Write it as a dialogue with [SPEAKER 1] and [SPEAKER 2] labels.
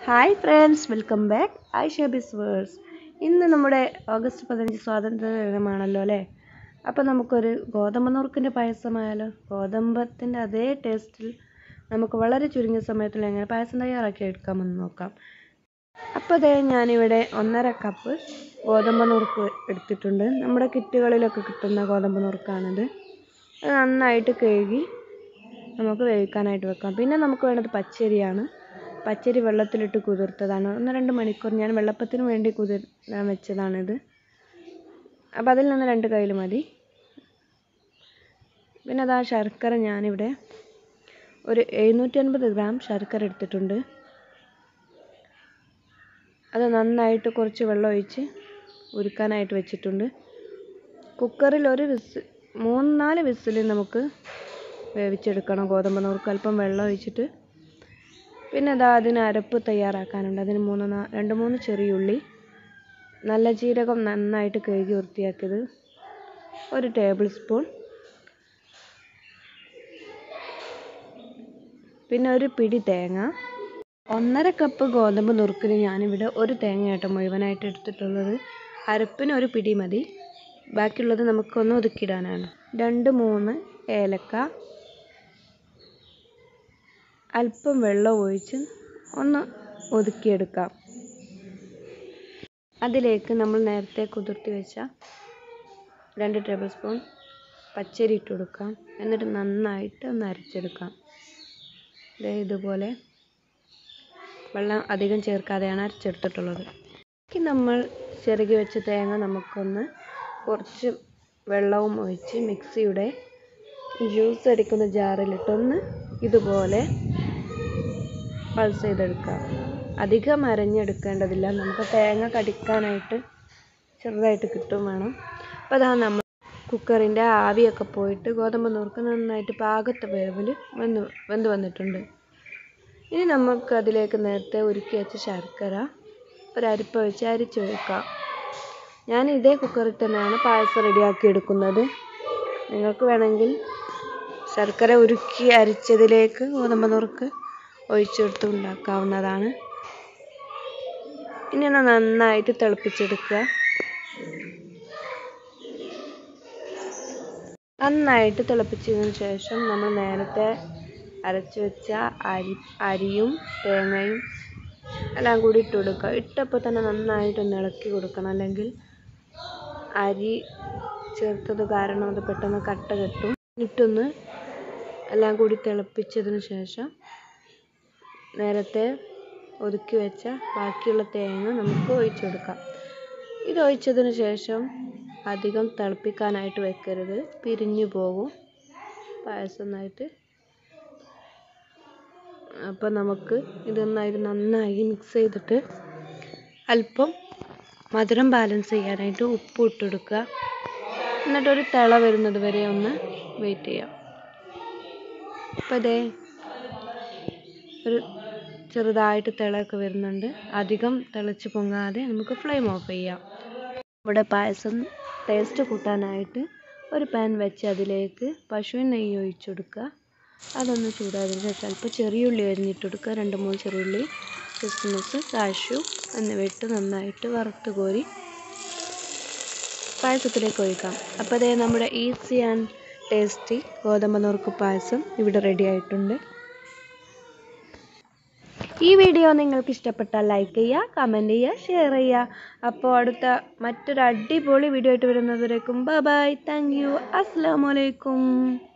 [SPEAKER 1] hi friends welcome back I Shabi's verse ഇന്ന് നമ്മുടെ August പതിനഞ്ച് സ്വാതന്ത്ര്യ ദിനമാണല്ലോ അല്ലേ അപ്പോൾ നമുക്കൊരു ഗോതമ്പ് നുറുക്കിൻ്റെ പായസമായാലോ ഗോതമ്പത്തിൻ്റെ അതേ ടേസ്റ്റിൽ നമുക്ക് വളരെ ചുരുങ്ങിയ സമയത്തിൽ എങ്ങനെ പായസം തയ്യാറാക്കി എടുക്കാമെന്ന് നോക്കാം അപ്പോൾ അതേ ഞാനിവിടെ ഒന്നര കപ്പ് ഗോതമ്പ് നുറുക്ക് എടുത്തിട്ടുണ്ട് നമ്മുടെ കിറ്റുകളിലൊക്കെ കിട്ടുന്ന ഗോതമ്പ് നുറുക്കാണിത് അത് നന്നായിട്ട് കഴുകി നമുക്ക് വേവിക്കാനായിട്ട് വെക്കാം പിന്നെ നമുക്ക് വേണ്ടത് പച്ചരിയാണ് പച്ചരി വെള്ളത്തിലിട്ട് കുതിർത്തതാണ് ഒന്ന് രണ്ട് മണിക്കൂർ ഞാൻ വെള്ളപ്പത്തിന് വേണ്ടി കുതിരാൻ വെച്ചതാണിത് അപ്പോൾ അതിൽ നിന്ന് രണ്ട് കയ്യിൽ മതി പിന്നെ അതാ ശർക്കര ഞാനിവിടെ ഒരു എഴുന്നൂറ്റി അൻപത് ഗ്രാം ശർക്കര എടുത്തിട്ടുണ്ട് അത് നന്നായിട്ട് കുറച്ച് വെള്ളം ഒഴിച്ച് ഉരുക്കാനായിട്ട് വെച്ചിട്ടുണ്ട് കുക്കറിൽ ഒരു വിസ് മൂന്ന് നാല് വിസിൽ നമുക്ക് വേവിച്ചെടുക്കണം ഗോതമ്പ് നുറുക്ക് അല്പം വെള്ളം ഒഴിച്ചിട്ട് പിന്നെ അതാ അതിന് അരപ്പ് തയ്യാറാക്കാനുണ്ട് അതിന് മൂന്ന് നാ രണ്ട് മൂന്ന് ചെറിയുള്ളി നല്ല ജീരകം നന്നായിട്ട് കഴുകി വൃത്തിയാക്കിയത് ഒരു ടേബിൾ സ്പൂൺ പിന്നെ ഒരു പിടി തേങ്ങ ഒന്നര കപ്പ് ഗോതമ്പ് നുറുക്കിന് ഞാനിവിടെ ഒരു തേങ്ങയാട്ടോ മുഴുവനായിട്ട് എടുത്തിട്ടുള്ളത് അരപ്പിന് ഒരു പിടി മതി ബാക്കിയുള്ളത് നമുക്കൊന്ന് ഒതുക്കിയിടാനാണ് രണ്ട് മൂന്ന് ഏലക്ക അല്പം വെള്ളം ഒഴിച്ച് ഒന്ന് ഒതുക്കിയെടുക്കാം അതിലേക്ക് നമ്മൾ നേരത്തെ കുതിർത്തി വെച്ച രണ്ട് ടേബിൾ സ്പൂൺ പച്ചരി ഇട്ട് കൊടുക്കാം എന്നിട്ട് നന്നായിട്ട് ഒന്ന് അരച്ചെടുക്കാം ദേ ഇതുപോലെ വെള്ളം അധികം ചേർക്കാതെയാണ് അരച്ചെടുത്തിട്ടുള്ളത് ഇനി നമ്മൾ ചിരകി വെച്ച തേങ്ങ നമുക്കൊന്ന് കുറച്ച് വെള്ളവും ഒഴിച്ച് മിക്സിയുടെ ജ്യൂസ് അടിക്കുന്ന ജാറിലിട്ടൊന്ന് ഇതുപോലെ പൾസ് ചെയ്തെടുക്കാം അധികം അരഞ്ഞെടുക്കേണ്ടതില്ല നമുക്ക് തേങ്ങ കടിക്കാനായിട്ട് ചെറുതായിട്ട് കിട്ടും വേണം അപ്പോൾ അതാ നമ്മൾ കുക്കറിൻ്റെ ആവിയൊക്കെ പോയിട്ട് ഗോതമ്പ് നുറുക്ക് നന്നായിട്ട് പാകത്തെ വേവിൽ വെന്ത് വെന്ത് വന്നിട്ടുണ്ട് ഇനി നമുക്ക് അതിലേക്ക് നേരത്തെ ഉരുക്കി വെച്ച ശർക്കര ഒരരിപ്പ വെച്ച് അരിച്ചൊഴിക്കാം ഞാൻ ഇതേ കുക്കറിൽ തന്നെയാണ് പായസം റെഡിയാക്കി എടുക്കുന്നത് നിങ്ങൾക്ക് വേണമെങ്കിൽ ശർക്കര ഉരുക്കി അരിച്ചതിലേക്ക് ഗോതമ്പ് നുറുക്ക് ഒഴിച്ചെടുത്ത് ഉണ്ടാക്കാവുന്നതാണ് ഇനി ഒന്ന് നന്നായിട്ട് തിളപ്പിച്ചെടുക്കുക നന്നായിട്ട് തിളപ്പിച്ചതിന് ശേഷം നമ്മൾ നേരത്തെ അരച്ച് വെച്ച അരി അരിയും തേങ്ങയും എല്ലാം കൂടി ഇട്ട് കൊടുക്കുക ഇട്ടപ്പോൾ തന്നെ നന്നായിട്ടൊന്ന് ഇളക്കി കൊടുക്കണം അല്ലെങ്കിൽ അരി ചേർത്തത് കാരണം അത് പെട്ടെന്ന് കട്ട കെട്ടും ഇട്ടൊന്ന് എല്ലാം കൂടി തിളപ്പിച്ചതിന് ശേഷം നേരത്തെ ഒതുക്കി വെച്ച ബാക്കിയുള്ള തേങ്ങ നമുക്ക് ഒഴിച്ചെടുക്കാം ഇത് ഒഴിച്ചതിന് ശേഷം അധികം തിളപ്പിക്കാനായിട്ട് വെക്കരുത് പിരിഞ്ഞു പോകും പായസമായിട്ട് അപ്പോൾ നമുക്ക് ഇതൊന്നായിട്ട് നന്നായി മിക്സ് ചെയ്തിട്ട് അല്പം മധുരം ബാലൻസ് ചെയ്യാനായിട്ട് ഉപ്പ് ഇട്ടെടുക്കുക എന്നിട്ടൊരു തിള വരുന്നത് വരെ ഒന്ന് വെയിറ്റ് ചെയ്യാം അപ്പോൾ അതേ ഒരു ചെറുതായിട്ട് തിളയൊക്കെ വരുന്നുണ്ട് അധികം തിളച്ച് പൊങ്ങാതെ നമുക്ക് ഫ്ലെയിം ഓഫ് ചെയ്യാം ഇവിടെ പായസം ടേസ്റ്റ് കൂട്ടാനായിട്ട് ഒരു പാൻ വെച്ച് അതിലേക്ക് പശുവിൻ നെയ്യ് ഒഴിച്ചു കൊടുക്കുക അതൊന്ന് ചൂടായതിനു ശേഷം അല്പം ചെറിയുള്ളി അരിഞ്ഞിട്ട് കൊടുക്കുക രണ്ട് മൂന്ന് ചെറിയുള്ളി ക്രിസ്മസ് കാഷ്യൂ എന്നിവ ഇട്ട് നന്നായിട്ട് വറുത്ത് കോരി പായസത്തിലേക്ക് ഒഴിക്കാം അപ്പോൾ അതേ നമ്മുടെ ഈസി ആൻഡ് ടേസ്റ്റി ഗോതമ്പ് നുറുക്ക് പായസം ഇവിടെ റെഡി ആയിട്ടുണ്ട് ഈ വീഡിയോ നിങ്ങൾക്ക് ഇഷ്ടപ്പെട്ടാൽ ലൈക്ക് ചെയ്യുക കമൻറ്റ് ചെയ്യുക ഷെയർ ചെയ്യുക അപ്പോൾ അടുത്ത മറ്റൊരു അടിപൊളി വീഡിയോ ആയിട്ട് വരുന്നതുവരേക്കും ബൈ ബൈ താങ്ക് യു അസ്സാം വലൈക്കും